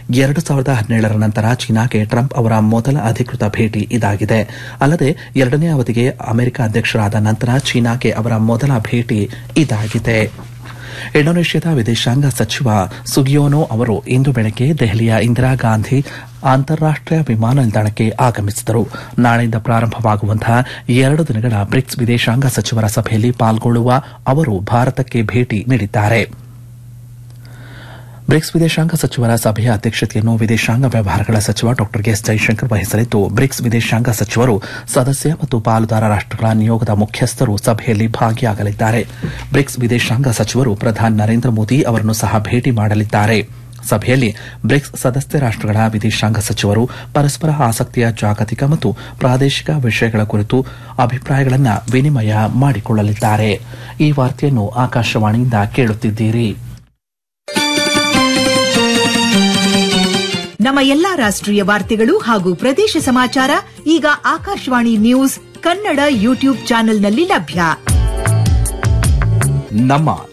ಎರಡು ಸಾವಿರದ ಹದಿನೇಳರ ನಂತರ ಚೀನಾಗೆ ಟ್ರಂಪ್ ಅವರ ಮೊದಲ ಅಧಿಕೃತ ಭೇಟಿ ಇದಾಗಿದೆ ಅಲ್ಲದೆ ಎರಡನೇ ಅವಧಿಗೆ ಅಮೆರಿಕ ಅಧ್ಯಕ್ಷರಾದ ನಂತರ ಚೀನಾಗೆ ಅವರ ಮೊದಲ ಭೇಟಿ ಇದಾಗಿದೆ ಇಂಡೋನೇಷ್ಯಾದ ವಿದೇಶಾಂಗ ಸಚಿವ ಸುಗಿಯೋನೋ ಅವರು ಇಂದು ಬೆಳಗ್ಗೆ ದೆಹಲಿಯ ಇಂದಿರಾ ಗಾಂಧಿ ಅಂತಾರಾಷ್ಟೀಯ ವಿಮಾನ ನಿಲ್ದಾಣಕ್ಕೆ ಆಗಮಿಸಿದರು ನಾಳೆಯಿಂದ ಪ್ರಾರಂಭವಾಗುವಂತಹ ಎರಡು ದಿನಗಳ ಬ್ರಿಕ್ಸ್ ವಿದೇಶಾಂಗ ಸಚಿವರ ಸಭೆಯಲ್ಲಿ ಪಾಲ್ಗೊಳ್ಳುವ ಅವರು ಭಾರತಕ್ಕೆ ಭೇಟಿ ನೀಡಿದ್ದಾರೆ ಬ್ರಿಕ್ಸ್ ವಿದೇಶಾಂಗ ಸಚಿವರ ಸಭೆಯ ಅಧ್ಯಕ್ಷತೆಯನ್ನು ವಿದೇಶಾಂಗ ವ್ಯವಹಾರಗಳ ಸಚಿವ ಡಾ ಎಸ್ ಜೈಶಂಕರ್ ವಹಿಸಲಿದ್ದು ಬ್ರಿಕ್ಸ್ ವಿದೇಶಾಂಗ ಸಚಿವರು ಸದಸ್ಯ ಮತ್ತು ಪಾಲುದಾರ ರಾಷ್ಟಗಳ ನಿಯೋಗದ ಮುಖ್ಯಸ್ಥರು ಸಭೆಯಲ್ಲಿ ಭಾಗಿಯಾಗಲಿದ್ದಾರೆ ಬ್ರಿಕ್ಸ್ ವಿದೇಶಾಂಗ ಸಚಿವರು ಪ್ರಧಾನಿ ನರೇಂದ್ರ ಮೋದಿ ಅವರನ್ನು ಸಹ ಭೇಟಿ ಮಾಡಲಿದ್ದಾರೆ ಸಭೆಯಲ್ಲಿ ಬ್ರಿಕ್ಸ್ ಸದಸ್ಯ ರಾಷ್ಟಗಳ ವಿದೇಶಾಂಗ ಸಚಿವರು ಪರಸ್ಪರ ಆಸಕ್ತಿಯ ಜಾಗತಿಕ ಮತ್ತು ಪ್ರಾದೇಶಿಕ ವಿಷಯಗಳ ಕುರಿತು ಅಭಿಪ್ರಾಯಗಳನ್ನು ವಿನಿಮಯ ಮಾಡಿಕೊಳ್ಳಲಿದ್ದಾರೆ ಈ ವಾರ್ತೆಯನ್ನು ಆಕಾಶವಾಣಿಯಿಂದ ಕೇಳುತ್ತಿದ್ದೀರಿ ನಮ್ಮ ಎಲ್ಲಾ ರಾಷ್ಟ್ರೀಯ ವಾರ್ತೆಗಳು ಹಾಗೂ ಪ್ರದೇಶ ಸಮಾಚಾರ ಈಗ ಆಕಾಶವಾಣಿ ನ್ಯೂಸ್ ಕನ್ನಡ ಯೂಟ್ಯೂಬ್ ಚಾನೆಲ್ನಲ್ಲಿ ಲಭ್ಯ ನಮ್ಮ